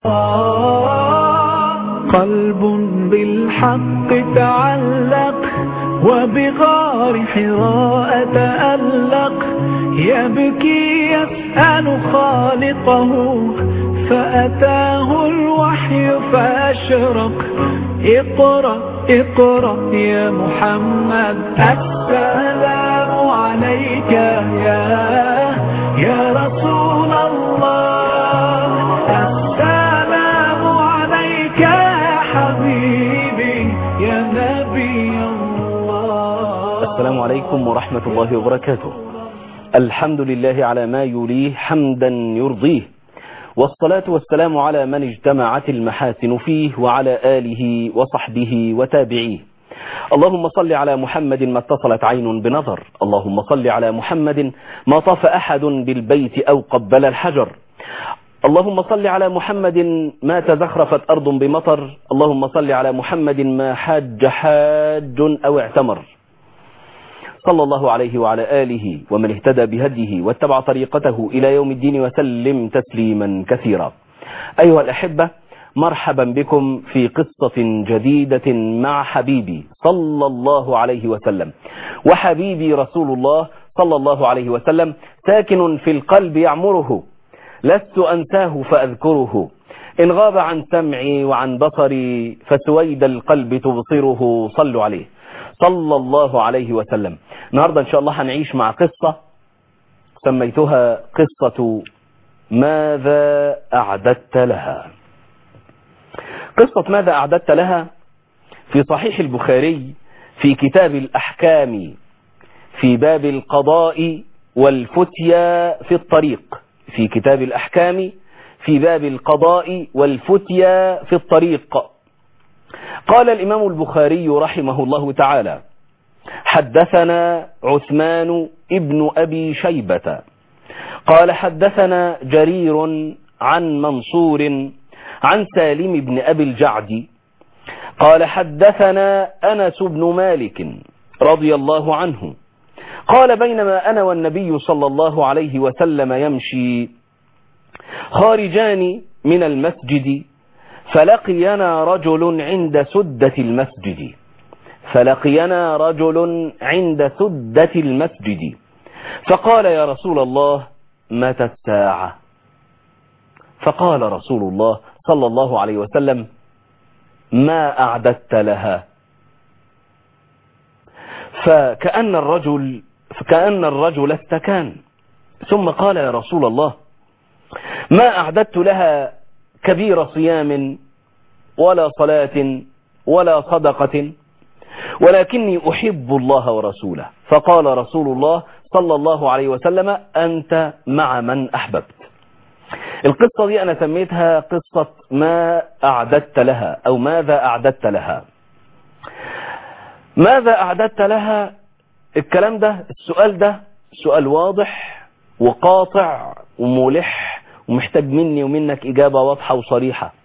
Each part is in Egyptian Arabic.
قلب بالحق تعلق وبغار حراء تألق يبكي يسأل خالقه فأتاه الوحي فأشرق اقرأ اقرأ يا محمد السلام عليك يا يا رسول الله السلام عليك يا حبيبي يا نبي الله السلام عليكم ورحمة الله وبركاته الحمد لله على ما يليه حمدا يرضيه والصلاة والسلام على من اجتمعت المحاسن فيه وعلى آله وصحبه وتابعيه اللهم صل على محمد ما اتصلت عين بنظر اللهم صل على محمد ما طاف أحد بالبيت أو قبل الحجر اللهم صل على محمد ما تزخرفت أرض بمطر اللهم صل على محمد ما حاج حاج أو اعتمر صلى الله عليه وعلى آله ومن اهتدى بهديه واتبع طريقته إلى يوم الدين وسلم تسليما كثيرا أيها الأحبة مرحبا بكم في قصة جديدة مع حبيبي صلى الله عليه وسلم وحبيبي رسول الله صلى الله عليه وسلم ساكن في القلب يعمره لست أنساه فأذكره إن غاب عن سمعي وعن بصري فسويد القلب تبصره صلوا عليه صلى الله عليه وسلم النهاردة إن شاء الله هنعيش مع قصة سميتها قصة ماذا أعددت لها قصة ماذا أعددت لها في صحيح البخاري في كتاب الأحكام في باب القضاء والفتيا في الطريق في كتاب الأحكام في باب القضاء والفتيا في الطريق قال الإمام البخاري رحمه الله تعالى حدثنا عثمان ابن أبي شيبة قال حدثنا جرير عن منصور عن سالم بن أبي الجعد قال حدثنا أنس بن مالك رضي الله عنه قال بينما أنا والنبي صلى الله عليه وسلم يمشي خارجان من المسجد فلقينا رجل عند سدة المسجد فلقينا رجل عند سدة المسجد فقال يا رسول الله متى الساعة فقال رسول الله صلى الله عليه وسلم ما أعددت لها فكأن الرجل فكأن الرجل استكان ثم قال يا رسول الله ما أعددت لها كبير صيام ولا صلاة ولا صدقة ولكني أحب الله ورسوله فقال رسول الله صلى الله عليه وسلم أنت مع من أحببت القصة دي أنا سميتها قصة ما أعددت لها أو ماذا أعددت لها ماذا أعددت لها الكلام ده السؤال ده سؤال واضح وقاطع وملح ومحتاج مني ومنك إجابة واضحة وصريحة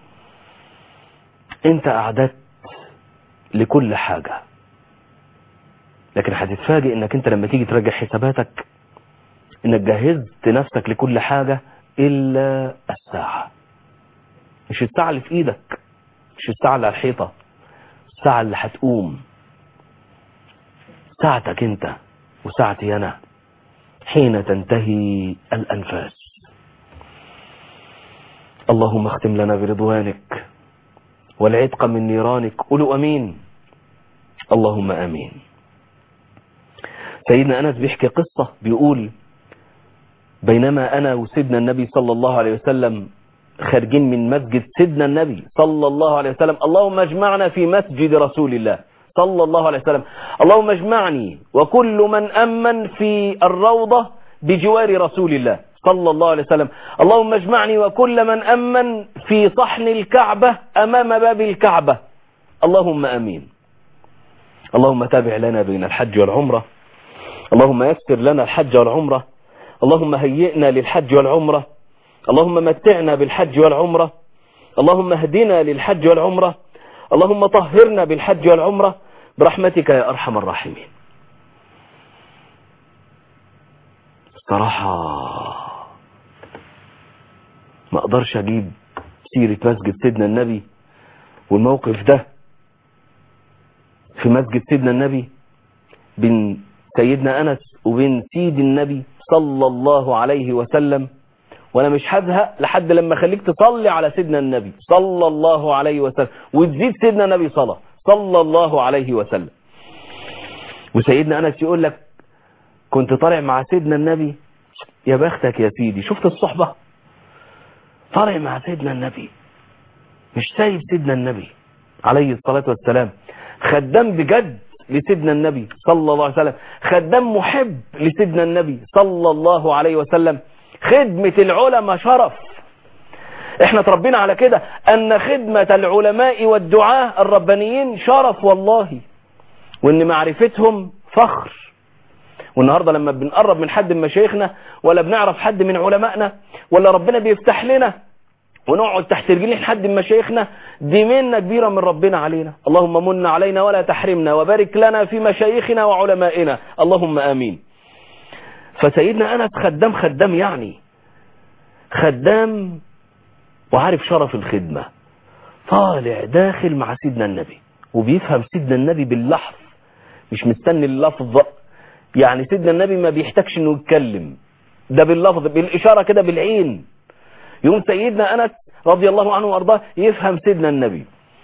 أنت أعددت لكل حاجة لكن هتتفاجئ انك انت لما تيجي تراجع حساباتك انك جهزت نفسك لكل حاجة الا الساعة مش الساعة اللي في ايدك مش الساعة اللي على الحيطة الساعة اللي هتقوم ساعتك انت وساعتي انا حين تنتهي الانفاس اللهم اختم لنا برضوانك والعتق من نيرانك قولوا امين اللهم امين سيدنا انس بيحكي قصة بيقول بينما انا وسيدنا النبي صلى الله عليه وسلم خارجين من مسجد سيدنا النبي صلى الله عليه وسلم اللهم اجمعنا في مسجد رسول الله صلى الله عليه وسلم اللهم اجمعني وكل من امن في الروضة بجوار رسول الله صلى الله عليه وسلم اللهم اجمعني وكل من أمن في صحن الكعبة أمام باب الكعبة اللهم أمين اللهم تابع لنا بين الحج والعمرة اللهم يسر لنا الحج والعمرة اللهم هيئنا للحج والعمرة اللهم متعنا بالحج والعمرة اللهم اهدنا للحج والعمرة اللهم طهرنا بالحج والعمرة برحمتك يا أرحم الراحمين صراحة ما اقدرش اجيب سيرة مسجد سيدنا النبي والموقف ده في مسجد سيدنا النبي بين سيدنا أنس وبين سيد النبي صلى الله عليه وسلم وانا مش هزهق لحد لما اخليك تصلي على سيدنا النبي صلى الله عليه وسلم وتزيد سيدنا النبي صلاه صلى الله عليه وسلم وسيدنا انس يقول لك كنت طالع مع سيدنا النبي يا بختك يا سيدي شفت الصحبه طالع مع سيدنا النبي مش سايب سيدنا النبي عليه الصلاه والسلام خدام بجد لسيدنا النبي صلى الله عليه وسلم خدام محب لسيدنا النبي صلى الله عليه وسلم خدمة العلماء شرف احنا تربينا على كده ان خدمة العلماء والدعاة الربانيين شرف والله وان معرفتهم فخر والنهاردة لما بنقرب من حد من مشايخنا ولا بنعرف حد من علمائنا ولا ربنا بيفتح لنا ونقعد تحت رجلين حد من مشايخنا دي منة كبيرة من ربنا علينا اللهم من علينا ولا تحرمنا وبارك لنا في مشايخنا وعلمائنا اللهم آمين فسيدنا أنس خدام خدام يعني خدام وعارف شرف الخدمة طالع داخل مع سيدنا النبي وبيفهم سيدنا النبي باللحظ مش مستني اللفظ يعني سيدنا النبي ما بيحتاجش انه يتكلم ده باللفظ بالإشارة كده بالعين يوم سيدنا أنس رضي الله عنه وأرضاه يفهم سيدنا النبي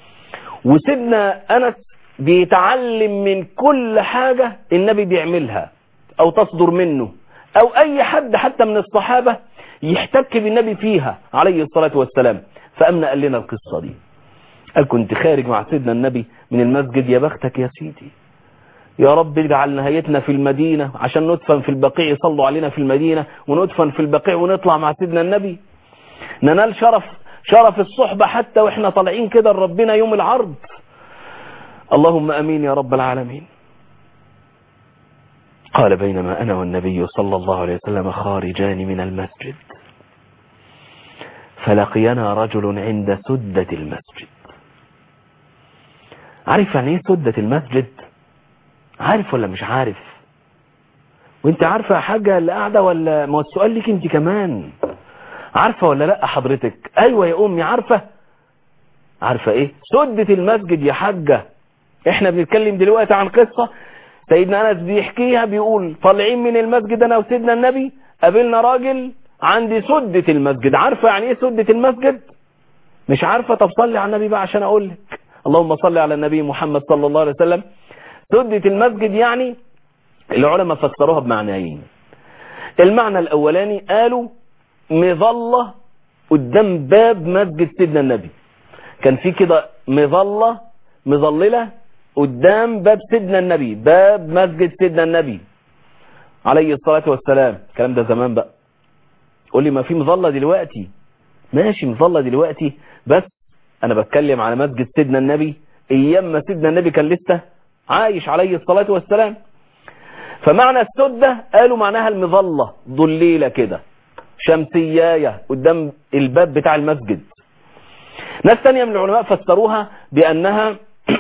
وسيدنا أنس بيتعلم من كل حاجة النبي بيعملها أو تصدر منه أو أي حد حتى من الصحابة يحتك بالنبي فيها عليه الصلاة والسلام فأمنا قال لنا القصة دي قال كنت خارج مع سيدنا النبي من المسجد يا بختك يا سيدي يا رب اجعل نهايتنا في المدينة عشان ندفن في البقيع يصلوا علينا في المدينة وندفن في البقيع ونطلع مع سيدنا النبي ننال شرف شرف الصحبة حتى واحنا طالعين كده لربنا يوم العرض اللهم امين يا رب العالمين قال بينما انا والنبي صلى الله عليه وسلم خارجان من المسجد فلقينا رجل عند سدة المسجد عارف يعني ايه سدة المسجد عارف ولا مش عارف وانت عارفة حاجة اللي قاعدة ولا ما هو السؤال لك انت كمان عارفة ولا لا حضرتك ايوه يا امي عارفة عارفة ايه سدة المسجد يا حاجة احنا بنتكلم دلوقتي عن قصة سيدنا انس بيحكيها بيقول طالعين من المسجد انا وسيدنا النبي قابلنا راجل عند سدة المسجد عارفة يعني ايه سدة المسجد مش عارفة طب صلي على النبي بقى عشان اقول لك اللهم صل على النبي محمد صلى الله عليه وسلم سدة المسجد يعني العلماء فسروها بمعنيين المعنى الاولاني قالوا مظلة قدام باب مسجد سيدنا النبي كان في كده مظلة مظللة قدام باب سيدنا النبي باب مسجد سيدنا النبي عليه الصلاة والسلام الكلام ده زمان بقى قول لي ما في مظلة دلوقتي ماشي مظلة دلوقتي بس انا بتكلم على مسجد سيدنا النبي ايام ما سيدنا النبي كان لسه عايش عليه الصلاة والسلام فمعنى السدة قالوا معناها المظلة ضليلة كده شمسياية قدام الباب بتاع المسجد ناس تانية من العلماء فسروها بأنها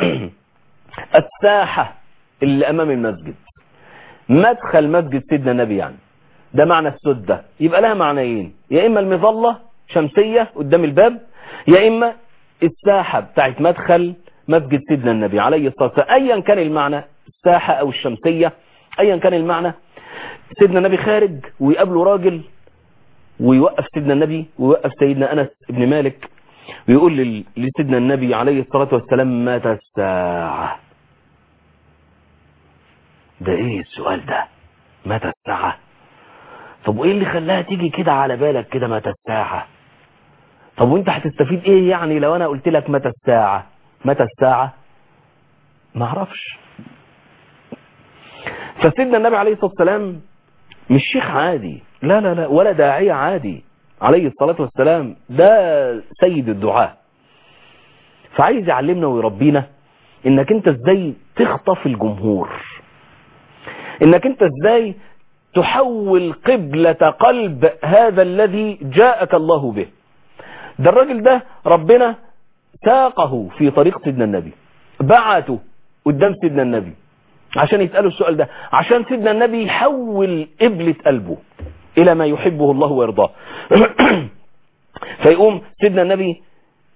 الساحة اللي أمام المسجد مدخل مسجد سيدنا النبي يعني ده معنى السدة يبقى لها معنيين يا إما المظلة شمسية قدام الباب يا إما الساحة بتاعت مدخل مسجد سيدنا النبي عليه الصلاة والسلام أيا كان المعنى الساحة أو الشمسية أيا كان المعنى سيدنا النبي خارج ويقابله راجل ويوقف سيدنا النبي ويوقف سيدنا أنس بن مالك ويقول لسيدنا النبي عليه الصلاة والسلام متى الساعة ده ايه السؤال ده متى الساعة طب وايه اللي خلاها تيجي كده على بالك كده متى الساعة طب وانت هتستفيد ايه يعني لو انا قلت لك متى الساعة متى الساعة ما اعرفش فسيدنا النبي عليه الصلاة والسلام مش شيخ عادي لا لا لا ولا داعية عادي عليه الصلاة والسلام ده سيد الدعاء فعايز يعلمنا ويربينا انك انت ازاي تخطف الجمهور انك انت ازاي تحول قبلة قلب هذا الذي جاءك الله به ده الراجل ده ربنا ساقه في طريق سيدنا النبي بعته قدام سيدنا النبي عشان يسألوا السؤال ده عشان سيدنا النبي يحول قبلة قلبه إلى ما يحبه الله ويرضاه فيقوم سيدنا النبي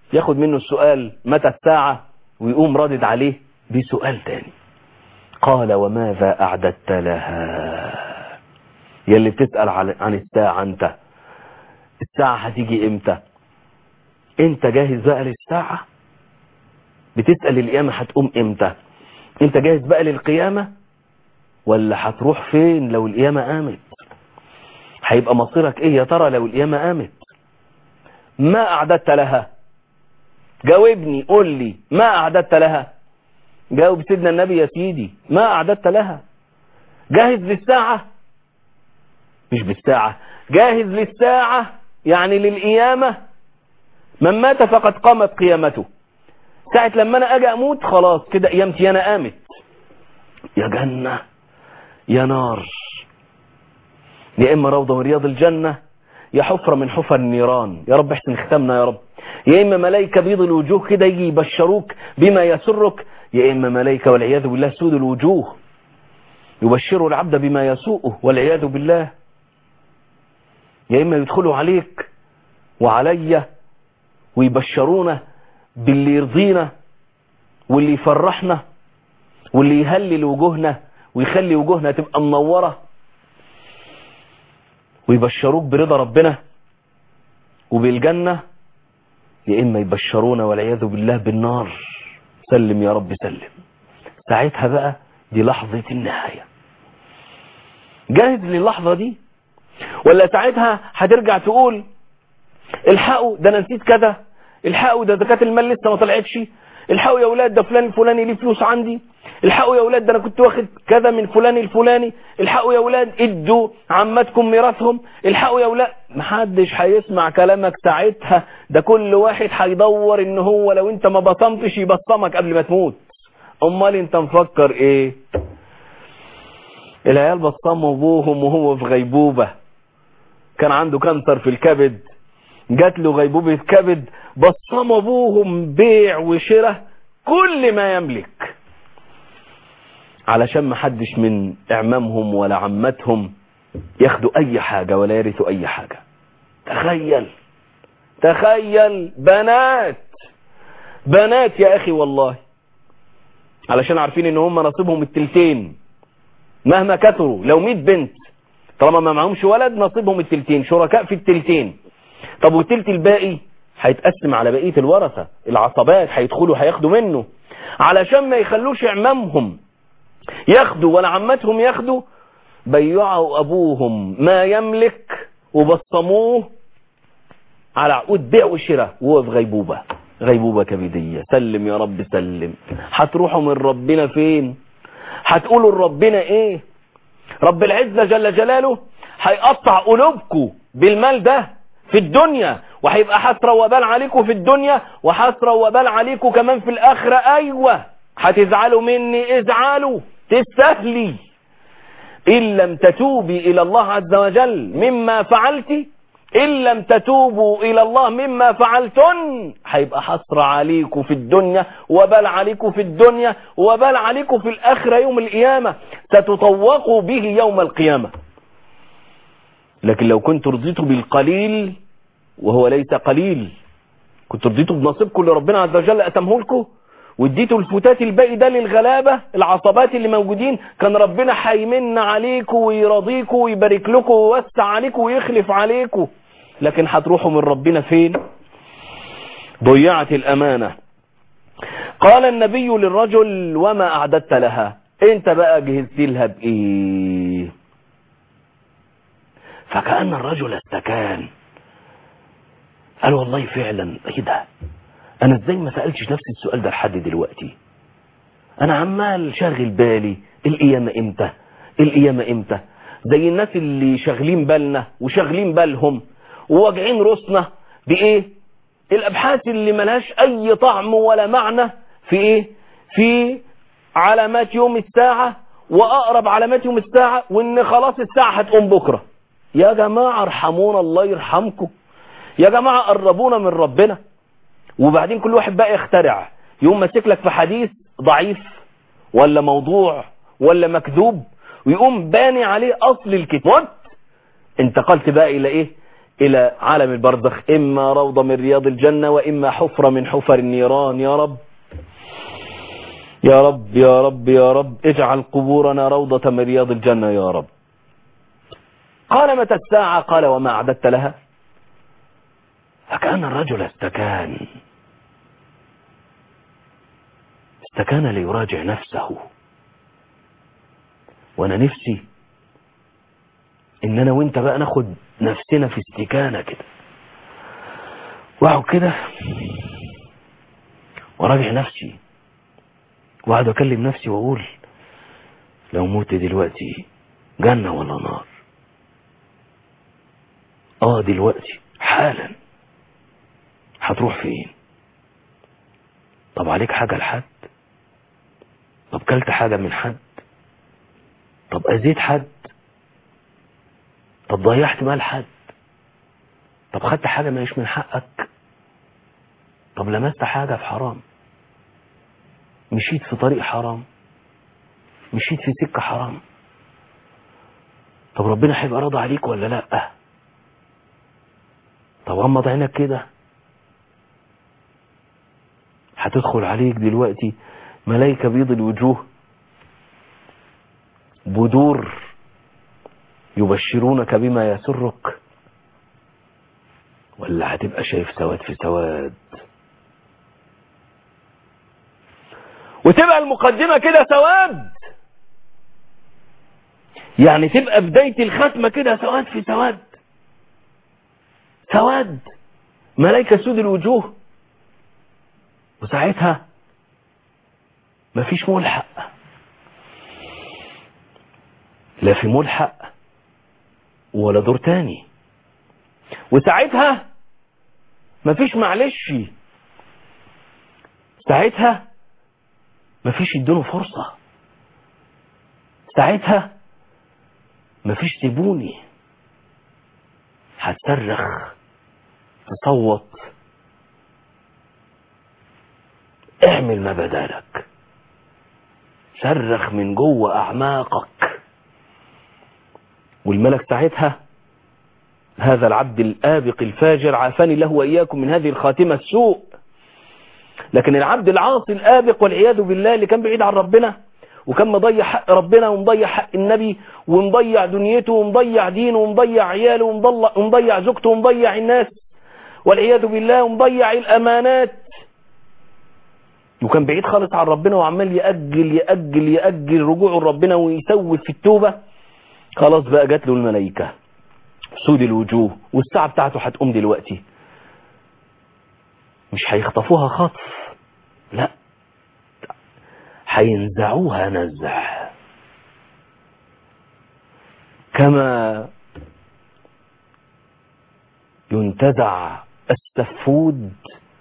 ياخد منه السؤال متى الساعة ويقوم ردد عليه بسؤال تاني قال وماذا أعددت لها يلي بتسأل عن الساعة انت الساعة هتيجي امتى انت جاهز بقى للساعة بتسأل القيامة هتقوم امتى انت جاهز بقى للقيامة ولا هتروح فين لو القيامة قامت هيبقى مصيرك ايه يا ترى لو القيامة قامت ما اعددت لها جاوبني قول لي ما اعددت لها جاوب سيدنا النبي يا سيدي ما اعددت لها جاهز للساعة مش بالساعة جاهز للساعة يعني للقيامة من مات فقد قامت قيامته ساعة لما انا اجي اموت خلاص كده قيامتي انا قامت يا جنة يا نار يا اما روضة من رياض الجنة يا حفرة من حفر النيران يا رب احسن ختمنا يا رب يا اما ملائكة بيض الوجوه كده يجي يبشروك بما يسرك يا اما ملائكة والعياذ بالله سود الوجوه يبشروا العبد بما يسوءه والعياذ بالله يا اما يدخلوا عليك وعليا ويبشرونا باللي يرضينا واللي يفرحنا واللي يهلل وجوهنا ويخلي وجوهنا تبقى منورة ويبشروك برضا ربنا وبالجنة يا إما يبشرونا والعياذ بالله بالنار سلم يا رب سلم ساعتها بقى دي لحظة النهاية جاهز للحظة دي ولا ساعتها هترجع تقول الحقوا ده انا نسيت كذا الحقوا ده زكاة المال لسه ما طلعتش الحقوا يا اولاد ده فلان الفلاني ليه فلوس عندي الحقوا يا اولاد ده انا كنت واخد كذا من فلان الفلاني الحقوا يا اولاد ادوا عمتكم ميراثهم الحقوا يا اولاد محدش هيسمع كلامك ساعتها ده كل واحد هيدور ان هو لو انت ما بصمتش يبصمك قبل ما تموت امال انت مفكر ايه العيال بصموا ابوهم وهو في غيبوبة كان عنده كانسر في الكبد جات له غيبوبة كبد بصموا ابوهم بيع وشراء كل ما يملك علشان ما حدش من اعمامهم ولا عمتهم ياخدوا اي حاجة ولا يرثوا اي حاجة تخيل تخيل بنات بنات يا اخي والله علشان عارفين ان هم نصيبهم التلتين مهما كثروا لو 100 بنت طالما ما معهمش ولد نصيبهم التلتين شركاء في التلتين طب والتلت الباقي هيتقسم على بقية الورثة العصبات هيدخلوا هياخدوا منه علشان ما يخلوش اعمامهم ياخدوا ولا عمتهم ياخدوا بيعوا ابوهم ما يملك وبصموه على عقود بيع وشراء وهو في غيبوبة غيبوبة كبدية سلم يا رب سلم هتروحوا من ربنا فين هتقولوا لربنا ايه رب العزة جل جلاله هيقطع قلوبكم بالمال ده في الدنيا وهيبقى حسرة وبال عليكم في الدنيا وحسرة وبال عليكم كمان في الآخرة أيوة هتزعلوا مني ازعلوا تستهلي إن لم تتوبي إلى الله عز وجل مما فعلت إن لم تتوبوا إلى الله مما فعلتن هيبقى حسرة عليكم في الدنيا وبال عليكم في الدنيا وبال عليكم في الآخرة يوم القيامة ستطوقوا به يوم القيامة لكن لو كنت رضيتوا بالقليل وهو ليس قليل كنت رضيتوا بنصيبكم اللي ربنا عز وجل أتمه لكم واديتوا الفتات الباقي ده للغلابة العصبات اللي موجودين كان ربنا هيمن عليكم ويرضيكم ويبارك لكم ويوسع عليكم ويخلف عليكم لكن هتروحوا من ربنا فين ضيعت الأمانة قال النبي للرجل وما أعددت لها انت بقى جهزت لها بإيه فكأن الرجل استكان قال والله فعلا ايه ده انا ازاي ما سألتش نفسي السؤال ده لحد دلوقتي انا عمال شاغل بالي القيامة امتى القيامة امتى زي الناس اللي شاغلين بالنا وشاغلين بالهم وواجعين راسنا بايه الابحاث اللي ملهاش اي طعم ولا معنى في ايه في علامات يوم الساعة واقرب علامات يوم الساعة وان خلاص الساعة هتقوم بكرة يا جماعة ارحمونا الله يرحمكم يا جماعة قربونا من ربنا وبعدين كل واحد بقى يخترع يقوم ماسك لك في حديث ضعيف ولا موضوع ولا مكذوب ويقوم باني عليه اصل الكتاب انتقلت بقى الى ايه إلى عالم البرزخ إما روضة من رياض الجنة وإما حفرة من حفر النيران يا رب يا رب يا رب يا رب اجعل قبورنا روضة من رياض الجنة يا رب قال متى الساعة قال وما أعددت لها فكان الرجل استكان استكان ليراجع نفسه وانا نفسي ان انا وانت بقى ناخد نفسنا في استكانة كده واقعد كده وراجع نفسي واقعد اكلم نفسي واقول لو موت دلوقتي جنة ولا نار اه دلوقتي حالا هتروح فين طب عليك حاجة لحد طب كلت حاجة من حد طب أذيت حد طب ضيعت مال حد طب خدت حاجة مش من حقك طب لمست حاجة في حرام مشيت في طريق حرام مشيت في سكة حرام طب ربنا هيبقى راضي عليك ولا لا طب غمض عينك كده هتدخل عليك دلوقتي ملايكة بيض الوجوه بدور يبشرونك بما يسرك ولا هتبقى شايف سواد في سواد وتبقى المقدمة كده سواد يعني تبقى بداية الختمة كده سواد في سواد سواد ملايكة سود الوجوه وساعتها مفيش ملحق لا في ملحق ولا دور تاني وساعتها مفيش معلش ساعتها مفيش يدونه فرصة ساعتها مفيش سيبوني هتصرخ تصوت اعمل ما بدالك صرخ من جوه اعماقك والملك ساعتها هذا العبد الآبق الفاجر عافاني له وإياكم من هذه الخاتمة السوء لكن العبد العاصي الآبق والعياذ بالله اللي كان بعيد عن ربنا وكان مضيع حق ربنا ومضيع حق النبي ومضيع دنيته ومضيع دينه ومضيع عياله ومضيع زوجته ومضيع الناس والعياذ بالله ومضيع الأمانات وكان بعيد خالص عن ربنا وعمال يأجل يأجل يأجل رجوعه لربنا ويسوف في التوبة خلاص بقى جات له الملائكة سود الوجوه والساعة بتاعته هتقوم دلوقتي مش هيخطفوها خطف لا هينزعوها نزع كما ينتزع السفود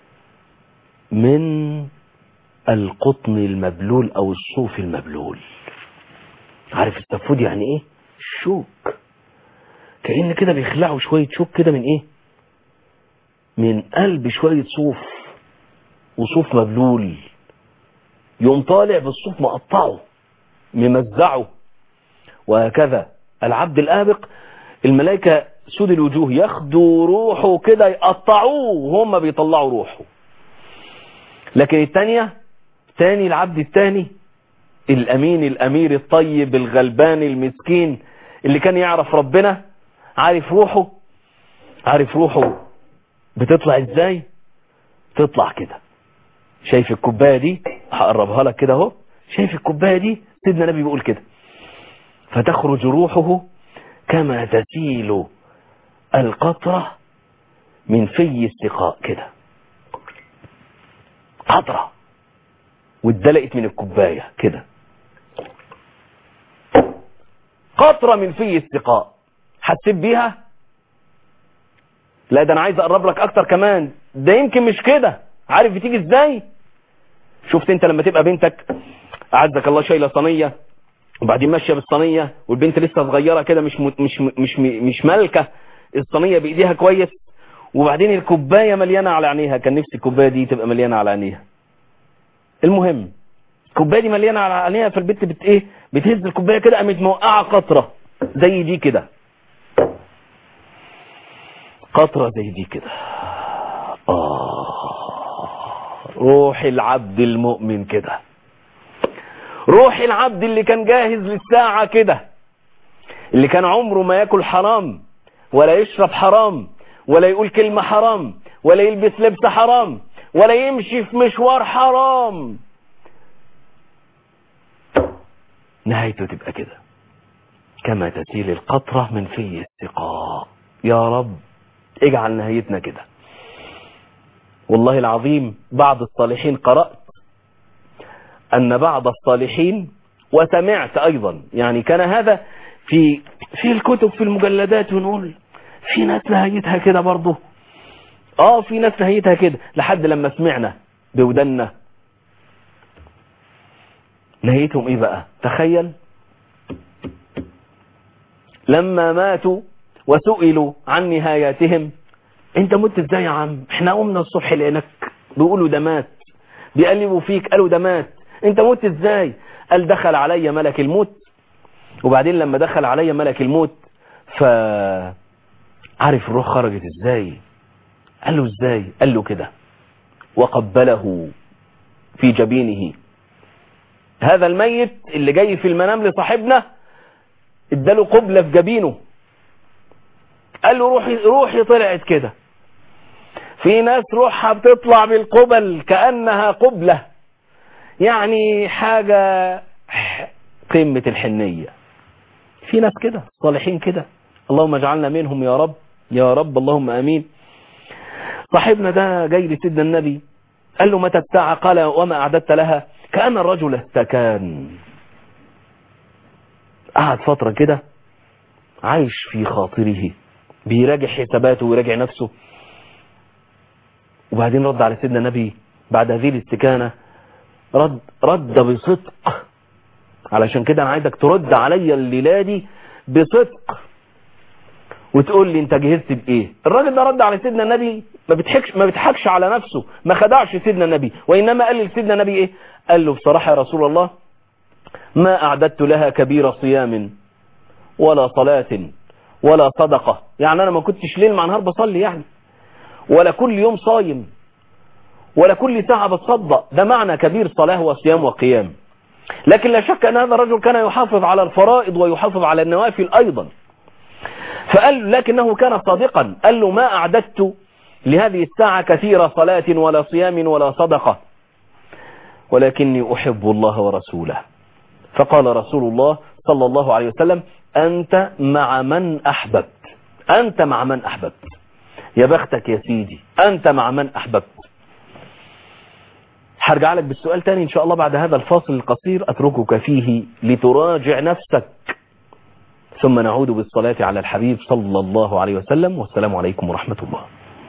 من القطن المبلول او الصوف المبلول عارف السفود يعني ايه شوك كأن كده بيخلعوا شوية شوك كده من ايه من قلب شوية صوف وصوف مبلول يوم طالع بالصوف مقطعه ممزعه وهكذا العبد الآبق الملائكة سود الوجوه ياخدوا روحه كده يقطعوه وهم بيطلعوا روحه لكن الثانية تاني العبد الثاني الأمين الأمير الطيب الغلبان المسكين اللي كان يعرف ربنا عارف روحه عارف روحه بتطلع ازاي تطلع كده شايف الكوبايه دي هقربها لك كده اهو شايف الكوبايه دي سيدنا النبي بيقول كده فتخرج روحه كما تسيل القطرة من في السقاء كده قطرة واتدلقت من الكوباية كده قطرة من في السقاء حسيت بيها لا ده انا عايز اقرب لك اكتر كمان ده يمكن مش كده عارف بتيجي ازاي شفت انت لما تبقى بنتك اعزك الله شايله صينيه وبعدين ماشيه بالصينيه والبنت لسه صغيره كده مش م... مش م... مش م... مش مالكه الصينيه بايديها كويس وبعدين الكوبايه مليانه على عينيها كان نفسي الكوبايه دي تبقى مليانه على عينيها المهم الكوبايه دي مليانه على عينيها فالبنت بت ايه بتهز الكوبايه كده قامت موقعه قطره زي دي كده قطرة زي دي كده آه روح العبد المؤمن كده روح العبد اللي كان جاهز للساعة كده اللي كان عمره ما ياكل حرام ولا يشرب حرام ولا يقول كلمة حرام ولا يلبس لبس حرام ولا يمشي في مشوار حرام نهايته تبقى كده كما تسيل القطرة من في السقاء يا رب اجعل نهايتنا كده والله العظيم بعض الصالحين قرأت أن بعض الصالحين وسمعت أيضا يعني كان هذا في في الكتب في المجلدات ونقول في ناس نهايتها كده برضه اه في ناس نهايتها كده لحد لما سمعنا بودنا نهايتهم ايه بقى تخيل لما ماتوا وسئلوا عن نهاياتهم انت مت ازاي يا عم احنا قمنا الصبح لقيناك بيقولوا ده مات بيقلبوا فيك قالوا ده مات انت مت ازاي قال دخل علي ملك الموت وبعدين لما دخل علي ملك الموت ف عارف الروح خرجت ازاي قال له ازاي قال له كده وقبله في جبينه هذا الميت اللي جاي في المنام لصاحبنا اداله قبلة في جبينه قال له روحي روحي طلعت كده في ناس روحها بتطلع بالقبل كأنها قبلة يعني حاجة قمة الحنية في ناس كده صالحين كده اللهم اجعلنا منهم يا رب يا رب اللهم امين صاحبنا ده جاي لسيدنا النبي قال له متى الساعة قال وما أعددت لها كأن الرجل استكان قعد فترة كده عايش في خاطره بيراجع حساباته ويراجع نفسه وبعدين رد على سيدنا النبي بعد هذه الاستكانة رد رد بصدق علشان كده انا عايزك ترد عليا الليله دي بصدق وتقول لي انت جهزت بايه الراجل ده رد على سيدنا النبي ما بيضحكش ما بيضحكش على نفسه ما خدعش سيدنا النبي وانما قال لسيدنا النبي ايه قال له بصراحه يا رسول الله ما اعددت لها كبير صيام ولا صلاه ولا صدقه يعني انا ما كنتش ليل مع نهار بصلي يعني ولا كل يوم صايم ولا كل ساعه بتصدق ده معنى كبير صلاه وصيام وقيام لكن لا شك ان هذا الرجل كان يحافظ على الفرائض ويحافظ على النوافل ايضا فقال لكنه كان صادقا قال له ما أعددت لهذه الساعة كثير صلاة ولا صيام ولا صدقة ولكني أحب الله ورسوله فقال رسول الله صلى الله عليه وسلم أنت مع من أحببت أنت مع من أحببت يا بختك يا سيدي أنت مع من أحببت هرجع لك بالسؤال تاني إن شاء الله بعد هذا الفاصل القصير أتركك فيه لتراجع نفسك ثم نعود بالصلاة على الحبيب صلى الله عليه وسلم والسلام عليكم ورحمة الله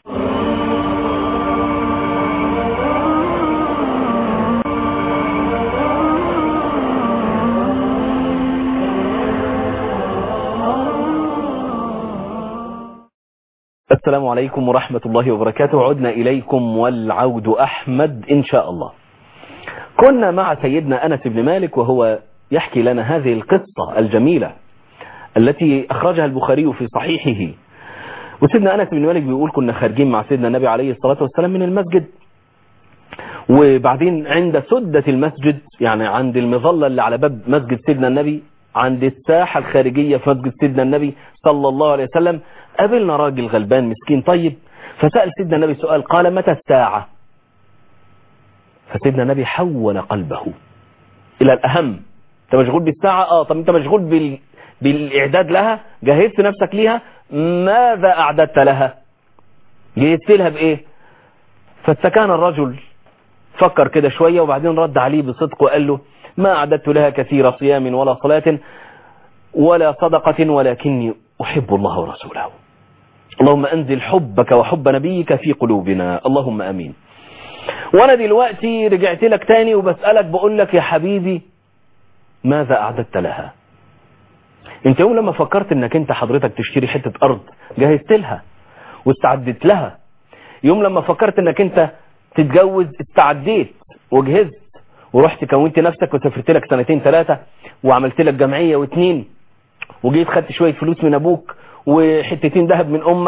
السلام عليكم ورحمة الله وبركاته عدنا إليكم والعود أحمد إن شاء الله كنا مع سيدنا أنس بن مالك وهو يحكي لنا هذه القصة الجميلة التي أخرجها البخاري في صحيحه وسيدنا أنس بن مالك بيقول كنا خارجين مع سيدنا النبي عليه الصلاة والسلام من المسجد وبعدين عند سدة المسجد يعني عند المظلة اللي على باب مسجد سيدنا النبي عند الساحة الخارجية في مسجد سيدنا النبي صلى الله عليه وسلم قابلنا راجل غلبان مسكين طيب فسأل سيدنا النبي سؤال قال متى الساعة فسيدنا النبي حول قلبه إلى الأهم انت مشغول بالساعة اه طب انت مشغول بال... بالإعداد لها جهزت نفسك ليها ماذا أعددت لها جهزت لها بإيه فاستكان الرجل فكر كده شوية وبعدين رد عليه بصدق وقال له ما أعددت لها كثير صيام ولا صلاة ولا صدقة ولكني أحب الله ورسوله اللهم أنزل حبك وحب نبيك في قلوبنا اللهم أمين وأنا دلوقتي رجعت لك تاني وبسألك بقول لك يا حبيبي ماذا أعددت لها انت يوم لما فكرت انك انت حضرتك تشتري حتة ارض جهزت لها واستعدت لها يوم لما فكرت انك انت تتجوز استعديت وجهزت ورحت كونت نفسك وسافرت لك سنتين ثلاثة وعملت لك جمعية واتنين وجيت خدت شوية فلوس من ابوك وحتتين ذهب من امك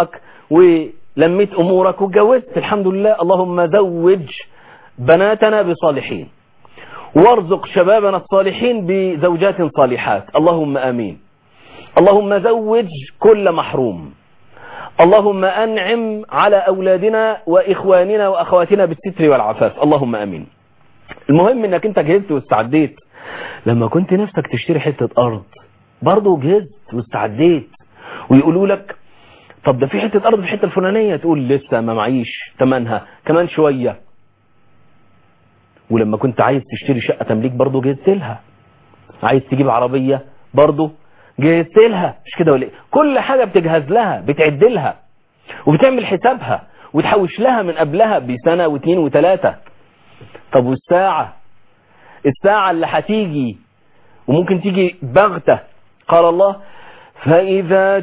ولميت امورك واتجوزت الحمد لله اللهم زوج بناتنا بصالحين وارزق شبابنا الصالحين بزوجات صالحات اللهم امين اللهم زوج كل محروم اللهم انعم على اولادنا واخواننا واخواتنا بالستر والعفاف اللهم امين المهم انك انت جهزت واستعديت لما كنت نفسك تشتري حتة ارض برضه جهزت واستعديت ويقولوا لك طب ده في حتة ارض في الحتة الفلانية تقول لسه ما معيش تمنها كمان شوية ولما كنت عايز تشتري شقة تمليك برضه جهزت لها عايز تجيب عربية برضه جهزت لها مش كده ولا إيه؟ كل حاجة بتجهز لها بتعد لها وبتعمل حسابها وتحوش لها من قبلها بسنة واثنين وثلاثة طب والساعة الساعة اللي هتيجي وممكن تيجي بغتة قال الله فإذا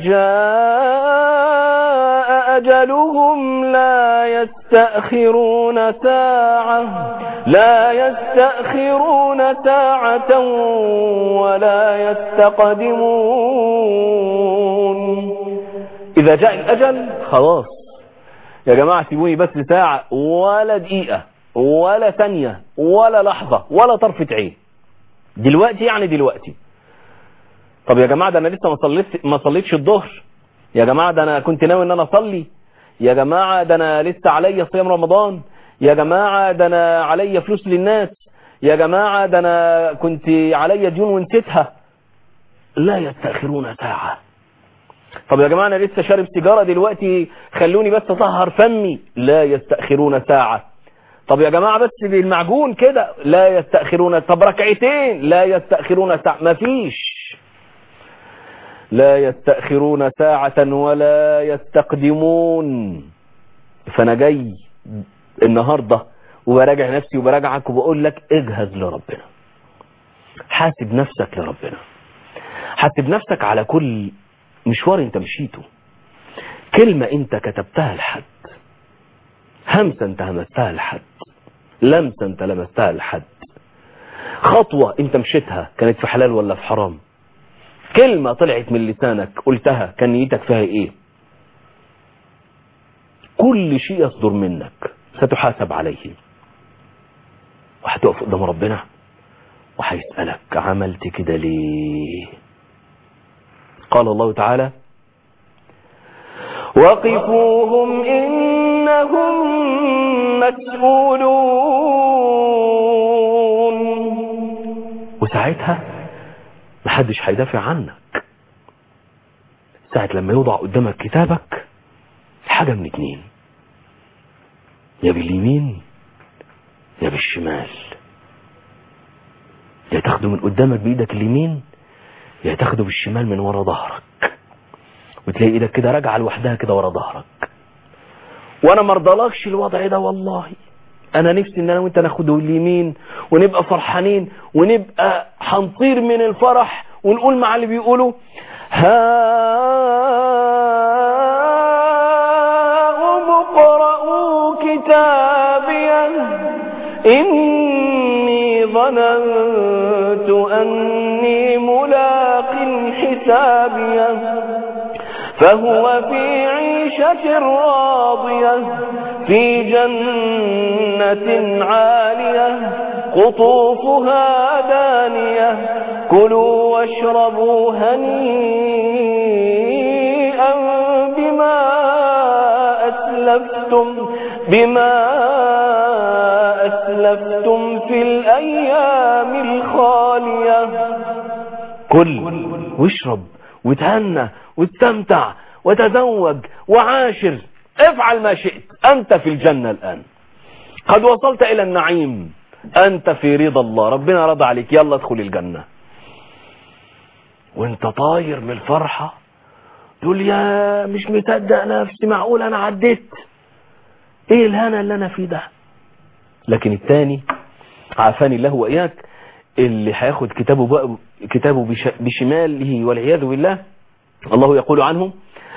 جاء أجلهم لا يستأخرون ساعة لا يستأخرون ساعة ولا يستقدمون إذا جاء الأجل خلاص يا جماعة سيبوني بس ساعة ولا دقيقة ولا ثانية ولا لحظة ولا طرفة عين دلوقتي يعني دلوقتي طب يا جماعة ده انا لسه ما صليت ما صليتش الظهر يا جماعة ده انا كنت ناوي ان انا اصلي يا جماعة ده انا لسه عليا صيام رمضان يا جماعة ده انا عليا فلوس للناس يا جماعة ده انا كنت عليا ديون ونسيتها لا يستأخرون ساعة طب يا جماعة انا لسه شارب سيجارة دلوقتي خلوني بس اطهر فمي لا يستأخرون ساعة طب يا جماعة بس بالمعجون كده لا يستأخرون طب ركعتين لا يستأخرون ساعة مفيش لا يستأخرون ساعة ولا يستقدمون فأنا جاي النهاردة وبراجع نفسي وبراجعك وبقول لك اجهز لربنا حاسب نفسك لربنا حاسب نفسك على كل مشوار انت مشيته كلمة انت كتبتها لحد همسة انت همستها لحد لمسة انت لمستها لحد خطوة انت مشيتها كانت في حلال ولا في حرام كلمة طلعت من لسانك قلتها كان نيتك فيها ايه كل شيء يصدر منك ستحاسب عليه وهتقف قدام ربنا وهيسألك عملت كده ليه قال الله تعالى وقفوهم إنهم مسؤولون وساعتها محدش هيدافع عنك ساعة لما يوضع قدامك كتابك حاجة من اتنين يا باليمين يا بالشمال يا تاخده من قدامك بايدك اليمين يا تاخده بالشمال من ورا ظهرك وتلاقي ايدك كده راجعه لوحدها كده ورا ظهرك وانا مرضلكش الوضع ده والله انا نفسي ان انا وانت ناخده اليمين ونبقى فرحانين ونبقى هنطير من الفرح ونقول مع اللي بيقولوا هاؤم اقرءوا كتابيه إني ظننت أني ملاق حسابيه فهو في عيشة راضية في جنة عالية قطوفها دانية كلوا واشربوا هنيئا بما أسلفتم بما أسلفتم في الأيام الخالية كل واشرب وتهنى واستمتع وتزوج وعاشر افعل ما شئت أنت في الجنة الآن قد وصلت إلى النعيم أنت في رضا الله ربنا رضى عليك يلا ادخل الجنة وانت طاير من الفرحة تقول يا مش مصدق نفسي معقول أنا عديت ايه الهنا اللي أنا فيه ده لكن الثاني عافاني الله وإياك اللي هياخد كتابه بقى كتابه بش بشماله والعياذ بالله الله يقول عنه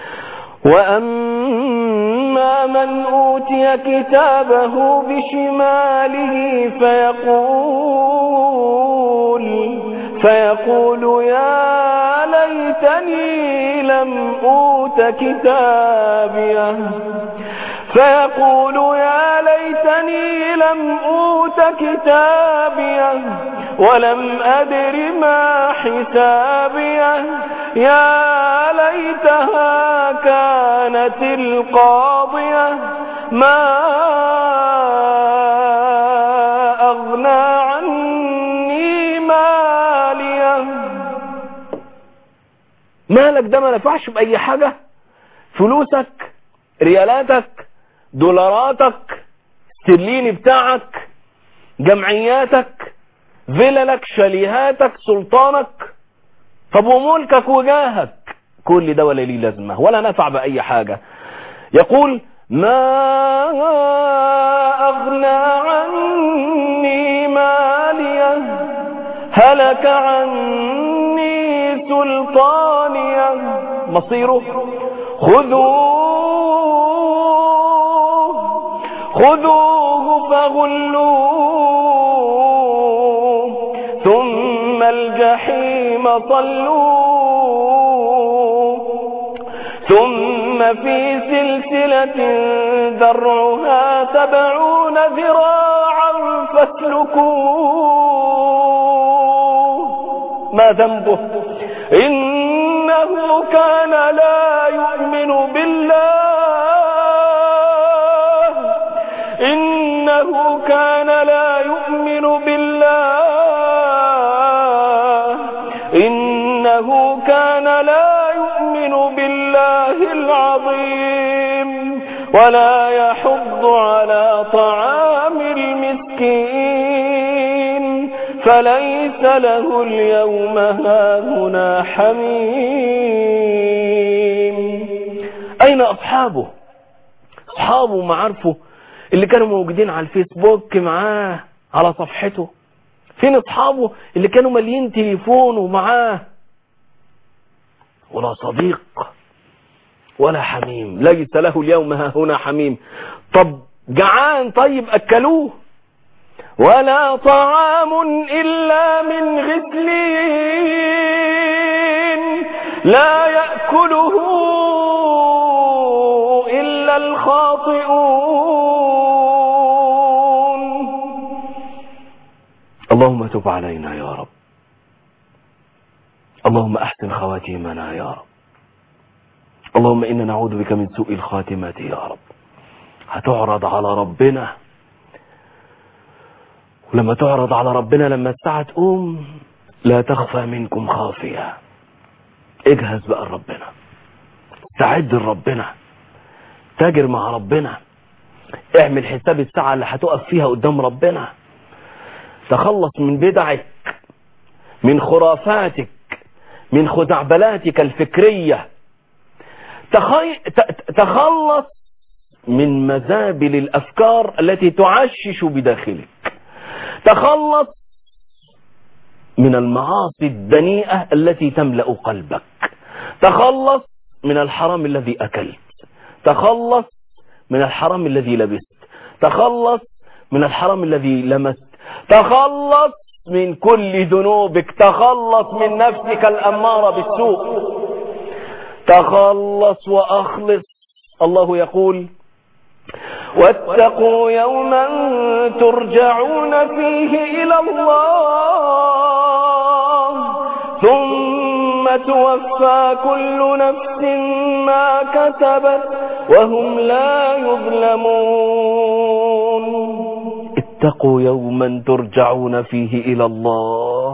وأما من أوتي كتابه بشماله فيقول فيقول يا ليتني ليتني لم أوت كتابيه فيقول يا ليتني لم أوت كتابيه ولم أدر ما حسابيه يا ليتها كانت القاضية ما أغنى عني ماليه مالك ده ما نفعش بأي حاجة فلوسك ريالاتك دولاراتك استرليني بتاعك جمعياتك فللك شاليهاتك سلطانك طب وملكك وجاهك كل ده ولا ليه لازمة ولا نفع بأي حاجة يقول ما أغنى عني ماليه هلك عني سلطانيه مصيره خذوه خذوه فغلوه ثم الجحيم صلوه ثم في سلسلة ذرعها سبعون ذراعا فاسلكوه ما ذنبه إنه كان لا يؤمن بالله إنه كان لا يؤمن بالله إنه كان لا يؤمن بالله العظيم ولا يحض على طعام المسكين فليس له اليوم هاهنا حميم أين أصحابه أصحابه ومعارفه اللي كانوا موجودين على الفيسبوك معاه على صفحته فين أصحابه اللي كانوا مالين تليفونه معاه ولا صديق ولا حميم ليس له اليوم ها هنا حميم طب جعان طيب أكلوه ولا طعام إلا من غسلين لا يأكله إلا الخاطئون اللهم تب علينا يا رب اللهم أحسن خواتيمنا يا رب اللهم إنا نعوذ بك من سوء الخاتمة يا رب هتعرض على ربنا ولما تعرض على ربنا لما الساعة تقوم لا تخفى منكم خافية اجهز بقى لربنا استعد لربنا تاجر مع ربنا اعمل حساب الساعة اللي هتقف فيها قدام ربنا تخلص من بدعك من خرافاتك من خزعبلاتك الفكرية تخي... ت- تخلص من مزابل الأفكار التي تعشش بداخلك تخلص من المعاصي الدنيئة التي تملأ قلبك تخلص من الحرام الذي أكلت تخلص من الحرام الذي لبست تخلص من الحرام الذي لمست تخلص من كل ذنوبك تخلص من نفسك الأمارة بالسوء تخلص وأخلص الله يقول واتقوا يوما ترجعون فيه إلى الله ثم توفى كل نفس ما كسبت وهم لا يظلمون اتقوا يوما ترجعون فيه إلى الله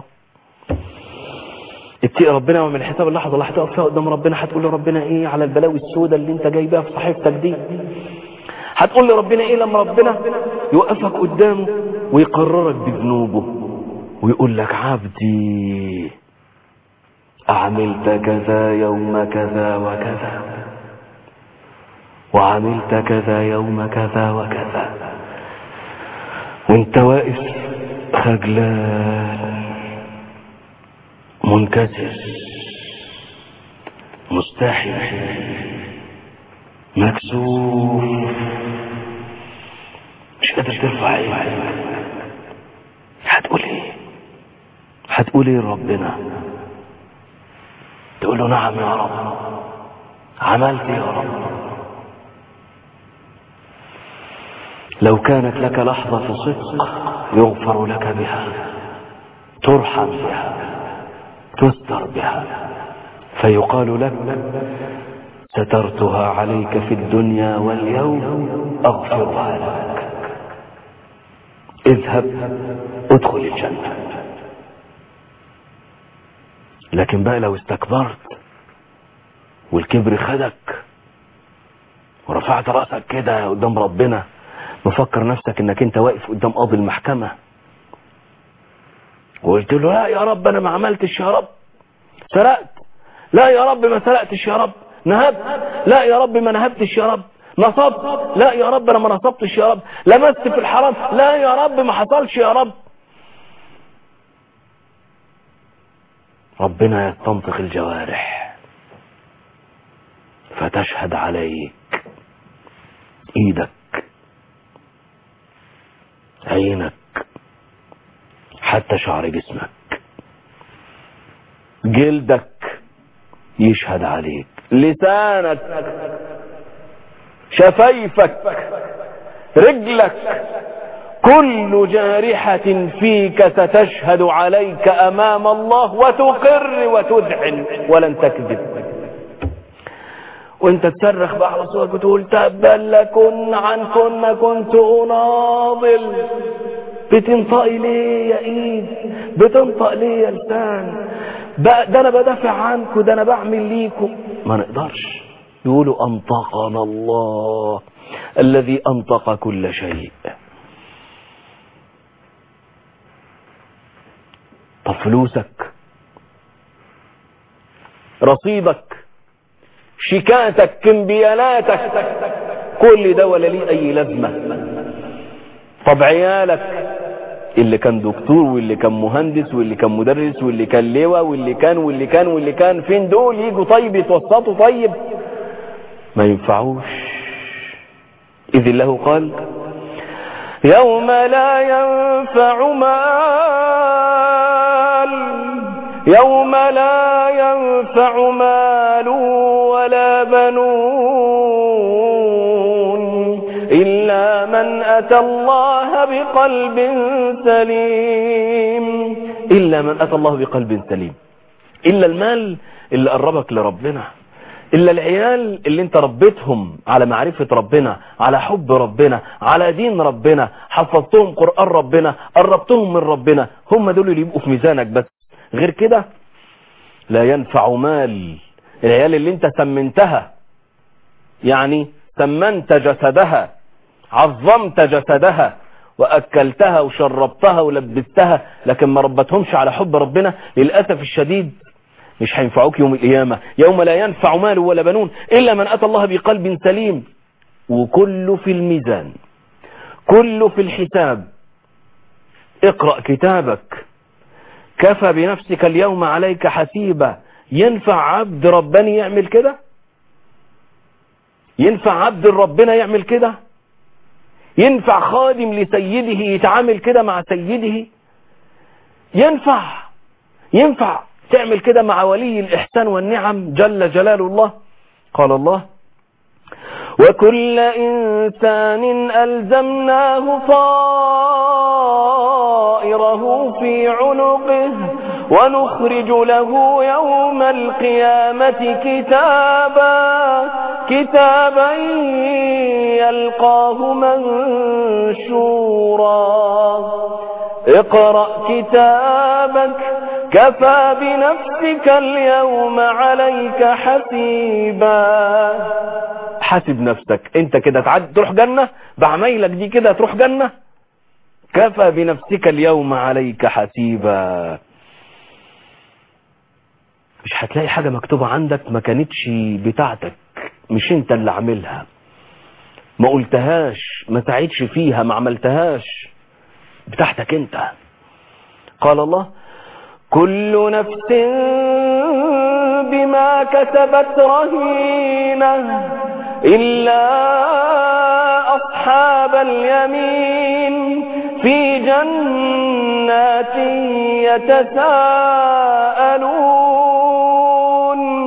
اتقي ربنا ومن حساب اللحظة اللي هتقف فيها قدام ربنا هتقول لربنا ايه على البلاوي السوداء اللي انت جايبها في صحيفتك دي هتقول لربنا ايه لما ربنا يوقفك قدامه ويقررك بذنوبه ويقول لك عبدي أعملت كذا يوم كذا وكذا وعملت كذا يوم كذا وكذا وانت واقف خجلان منكسر مستحي مكسور مش قادر ترفع ايدك هتقول ايه هتقول ايه ربنا تقول له نعم يا رب عملت يا رب لو كانت لك لحظة صدق يغفر لك بها ترحم بها تستر بها فيقال لك سترتها عليك في الدنيا واليوم أغفرها لك اذهب ادخل الجنة لكن بقى لو استكبرت والكبر خدك ورفعت رأسك كده قدام ربنا مفكر نفسك انك انت واقف قدام قاضي المحكمة وقلت له لا يا رب انا ما عملتش يا رب سرقت لا يا رب ما سرقتش يا رب نهبت لا يا رب ما نهبتش يا رب نصبت لا يا رب انا ما نصبتش يا رب لمست في الحرام لا يا رب ما حصلش يا رب ربنا يستنطق الجوارح فتشهد عليك ايدك عينك حتى شعر جسمك جلدك يشهد عليك لسانك شفايفك رجلك كل جارحة فيك ستشهد عليك أمام الله وتقر وتذعن ولن تكذب وانت تصرخ بقى على صوتك وتقول تبا لكن عنكن كنت اناضل بتنطقي ليه يا ايد بتنطق ليه يا لسان ده انا بدافع عنكم ده انا بعمل ليكم ما نقدرش يقولوا انطقنا الله الذي انطق كل شيء طب فلوسك رصيدك شيكاتك كمبيالاتك كل ده ولا ليه اي لازمة طب عيالك اللي كان دكتور واللي كان مهندس واللي كان مدرس واللي كان لواء واللي كان واللي كان واللي كان فين دول يجوا طيب يتوسطوا طيب ما ينفعوش إذ الله قال يوم لا ينفع مال يوم لا ينفع مال ولا بنون إلا من أتى الله بقلب سليم إلا من أتى الله بقلب سليم إلا المال اللي قربك لربنا إلا العيال اللي انت ربيتهم على معرفة ربنا على حب ربنا على دين ربنا حفظتهم قرآن ربنا قربتهم من ربنا هم دول اللي يبقوا في ميزانك بس غير كده لا ينفع مال العيال اللي انت سمنتها يعني سمنت جسدها عظمت جسدها وأكلتها وشربتها ولبستها لكن ما ربتهمش على حب ربنا للأسف الشديد مش هينفعوك يوم القيامة يوم لا ينفع مال ولا بنون إلا من أتى الله بقلب سليم وكله في الميزان كله في الحساب اقرأ كتابك كفى بنفسك اليوم عليك حسيبا ينفع عبد رباني يعمل كده ينفع عبد ربنا يعمل كده ينفع خادم لسيده يتعامل كده مع سيده ينفع ينفع تعمل كده مع ولي الإحسان والنعم جل جلال الله قال الله وكل إنسان ألزمناه طائره في عنقه ونخرج له يوم القيامة كتابا كتابا يلقاه منشورا اقرأ كتابك كفى بنفسك اليوم عليك حسيبا حاسب نفسك انت كده تعد تروح جنة بعمايلك دي كده تروح جنة كفى بنفسك اليوم عليك حسيبا مش هتلاقي حاجة مكتوبة عندك ما كانتش بتاعتك مش انت اللي عاملها ما قلتهاش ما سعيتش فيها ما عملتهاش بتاعتك انت قال الله كل نفس بما كسبت رهينة إلا أصحاب اليمين في جنات يتساءلون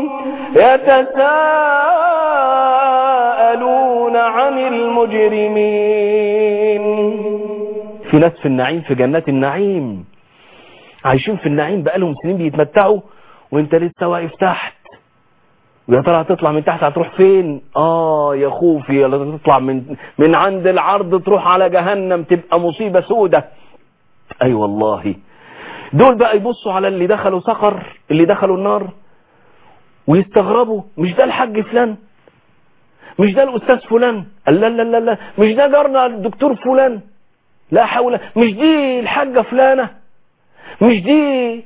يتساءلون عن المجرمين في ناس في النعيم في جنات النعيم عايشين في النعيم بقالهم سنين بيتمتعوا وانت لسه واقف تحت ويا ترى هتطلع من تحت هتروح فين اه يا خوفي ولا تطلع من من عند العرض تروح على جهنم تبقى مصيبة سودة اي أيوة والله دول بقى يبصوا على اللي دخلوا سقر اللي دخلوا النار ويستغربوا مش ده الحاج فلان مش ده الاستاذ فلان لا لا لا لا مش ده جارنا الدكتور فلان لا حول مش دي الحاجة فلانة مش دي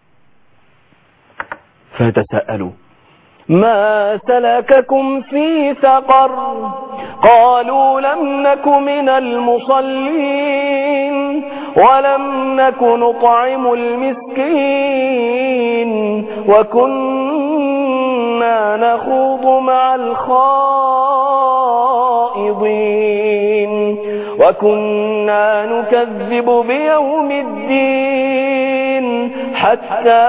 فيتساءلوا ما سلككم في سقر قالوا لم نك من المصلين ولم نك نطعم المسكين وكنا نخوض مع الخائضين وكنا نكذب بيوم الدين حتى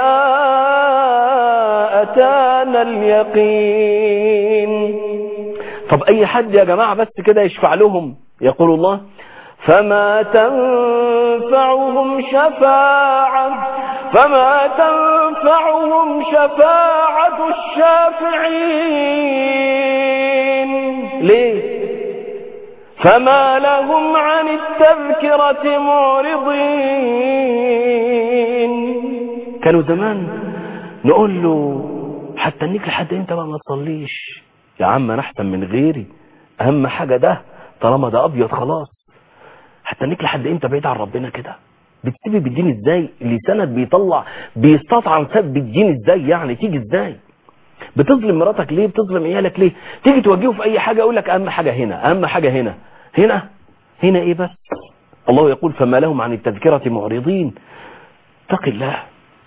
أتانا اليقين طب اي حد يا جماعة بس كده يشفع لهم يقول الله فما تنفعهم شفاعة فما تنفعهم شفاعة الشافعين ليه فما لهم عن التذكرة معرضين كانوا زمان نقول له حتى انك لحد انت بقى ما تصليش يا عم انا احسن من غيري اهم حاجة ده طالما ده ابيض خلاص حتى انك لحد امتى بعيد عن ربنا كده بتسيبي بالدين ازاي لسانك بيطلع بيستطعم سب الدين ازاي يعني تيجي ازاي بتظلم مراتك ليه بتظلم عيالك ليه تيجي توجهه في اي حاجة يقول لك اهم حاجة هنا اهم حاجة هنا هنا هنا ايه بس الله يقول فما لهم عن التذكرة معرضين اتق الله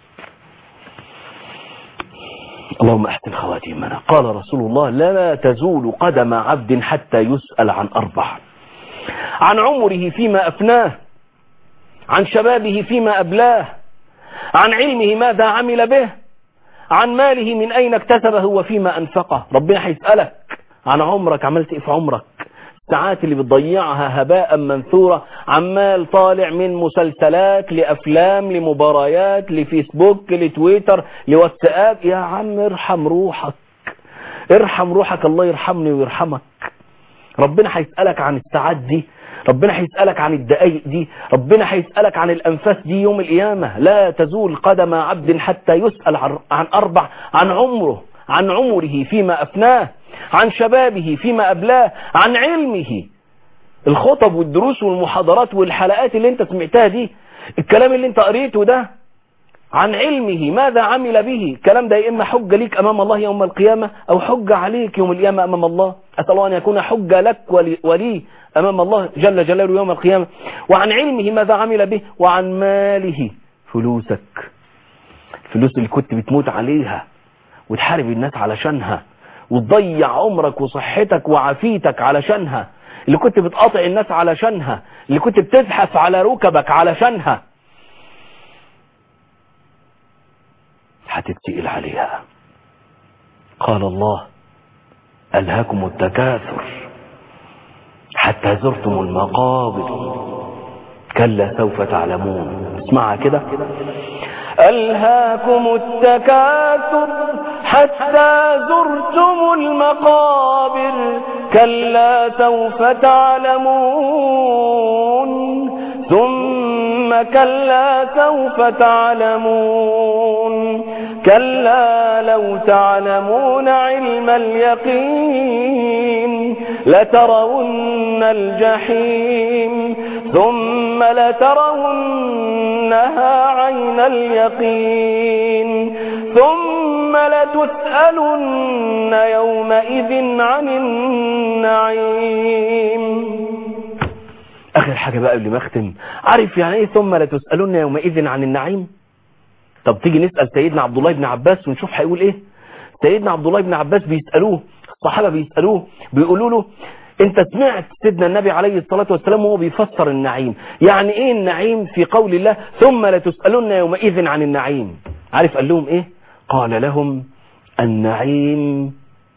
اللهم احسن خواتيمنا قال رسول الله لا تزول قدم عبد حتى يسأل عن أربع عن عمره فيما أفناه عن شبابه فيما أبلاه عن علمه ماذا عمل به عن ماله من أين اكتسبه وفيما أنفقه ربنا هيسألك عن عمرك عملت إيه في عمرك الساعات اللي بتضيعها هباء منثورة عمال طالع من مسلسلات لأفلام لمباريات لفيسبوك لتويتر لواتساب يا عم ارحم روحك ارحم روحك الله يرحمني ويرحمك ربنا هيسألك عن الساعات دي ربنا هيسألك عن الدقايق دي ربنا هيسألك عن الأنفاس دي يوم القيامة لا تزول قدم عبد حتى يسأل عن عن أربع عن عمره عن عمره فيما أفناه عن شبابه فيما أبلاه عن علمه الخطب والدروس والمحاضرات والحلقات اللي انت سمعتها دي الكلام اللي انت قريته ده عن علمه ماذا عمل به الكلام ده يا إما حجة ليك أمام الله يوم القيامة أو حجة عليك يوم القيامة أمام الله أسأل الله أن يكون حجة لك ولي, ولي أمام الله جل جلاله يوم القيامة وعن علمه ماذا عمل به وعن ماله فلوسك الفلوس اللي كنت بتموت عليها وتحارب الناس علشانها وتضيع عمرك وصحتك وعافيتك علشانها اللي كنت بتقاطع الناس علشانها اللي كنت بتزحف على ركبك علشانها هتتسئل عليها قال الله ألهاكم التكاثر حتى زرتم المقابر كلا سوف تعلمون اسمعها كده ألهاكم التكاثر حتى زرتم المقابر كلا سوف تعلمون ثم كلا سوف تعلمون كلا لو تعلمون علم اليقين لترون الجحيم ثم لترونها عين اليقين ثم لتسألن يومئذ عن النعيم اخر حاجة بقى قبل ما اختم عارف يعني ايه ثم لتسألن يومئذ عن النعيم طب تيجي نسأل سيدنا عبد الله بن عباس ونشوف هيقول ايه سيدنا عبد الله بن عباس بيسألوه الصحابة بيسألوه بيقولوا له انت سمعت سيدنا النبي عليه الصلاة والسلام وهو بيفسر النعيم يعني ايه النعيم في قول الله ثم لتسألن يومئذ عن النعيم عارف قال لهم ايه قال لهم النعيم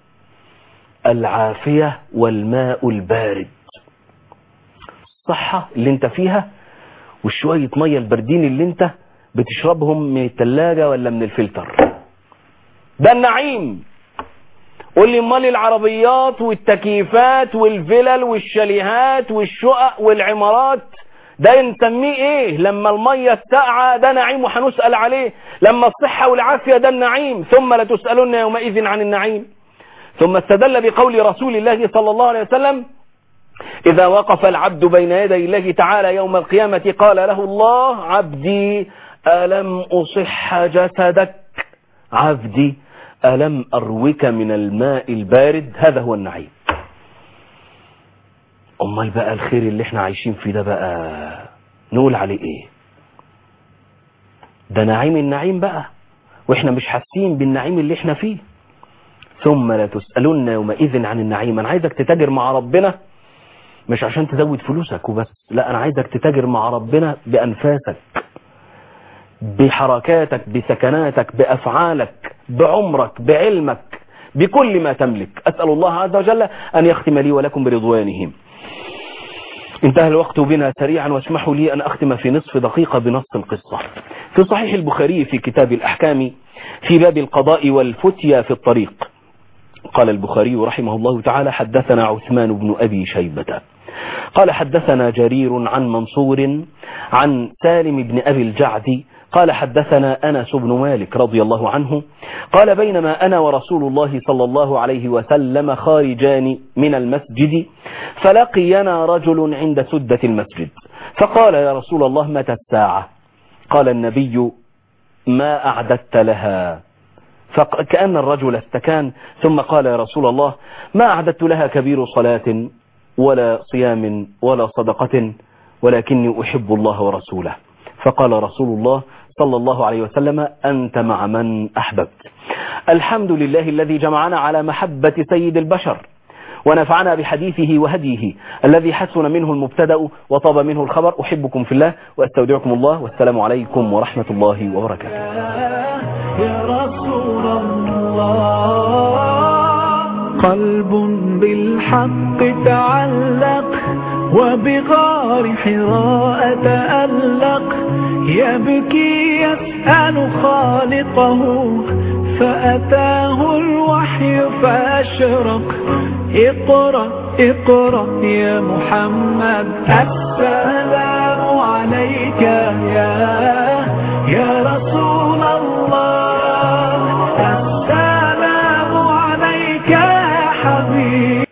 العافية والماء البارد الصحة اللي انت فيها وشوية مية البردين اللي انت بتشربهم من التلاجة ولا من الفلتر ده النعيم قول لي امال العربيات والتكييفات والفلل والشاليهات والشقق والعمارات ده نسميه ايه لما المية الساقعة ده نعيم وهنسأل عليه لما الصحة والعافية ده النعيم ثم لتسألن يومئذ عن النعيم ثم استدل بقول رسول الله صلى الله عليه وسلم إذا وقف العبد بين يدي الله تعالى يوم القيامة قال له الله عبدي ألم أصح جسدك عبدي ألم أروك من الماء البارد هذا هو النعيم أمال بقى الخير اللي احنا عايشين فيه ده بقى نقول عليه ايه ده نعيم النعيم بقى واحنا مش حاسين بالنعيم اللي احنا فيه ثم لا تسألن يومئذ عن النعيم انا عايزك تتاجر مع ربنا مش عشان تزود فلوسك وبس لا انا عايزك تتاجر مع ربنا بانفاسك بحركاتك بسكناتك بافعالك بعمرك بعلمك بكل ما تملك اسال الله عز وجل ان يختم لي ولكم برضوانه انتهى الوقت بنا سريعا واسمحوا لي ان اختم في نصف دقيقه بنص القصه في صحيح البخاري في كتاب الاحكام في باب القضاء والفتيا في الطريق قال البخاري رحمه الله تعالى حدثنا عثمان بن أبي شيبة قال حدثنا جرير عن منصور عن سالم بن أبي الجعد قال حدثنا أنس بن مالك رضي الله عنه قال بينما أنا ورسول الله صلى الله عليه وسلم خارجان من المسجد فلقينا رجل عند سدة المسجد فقال يا رسول الله متى الساعة قال النبي ما أعددت لها فكأن الرجل استكان ثم قال يا رسول الله ما أعددت لها كبير صلاة ولا صيام ولا صدقة ولكني أحب الله ورسوله فقال رسول الله صلى الله عليه وسلم أنت مع من أحببت الحمد لله الذي جمعنا على محبة سيد البشر ونفعنا بحديثه وهديه الذي حسن منه المبتدأ وطاب منه الخبر أحبكم في الله وأستودعكم الله والسلام عليكم ورحمة الله وبركاته يا رسول الله قلب بالحق تعلق وبغار حراء تألق يبكي يسأل خالقه فأتاه الوحي فأشرق اقرأ اقرأ يا محمد السلام عليك يا يا رسول الله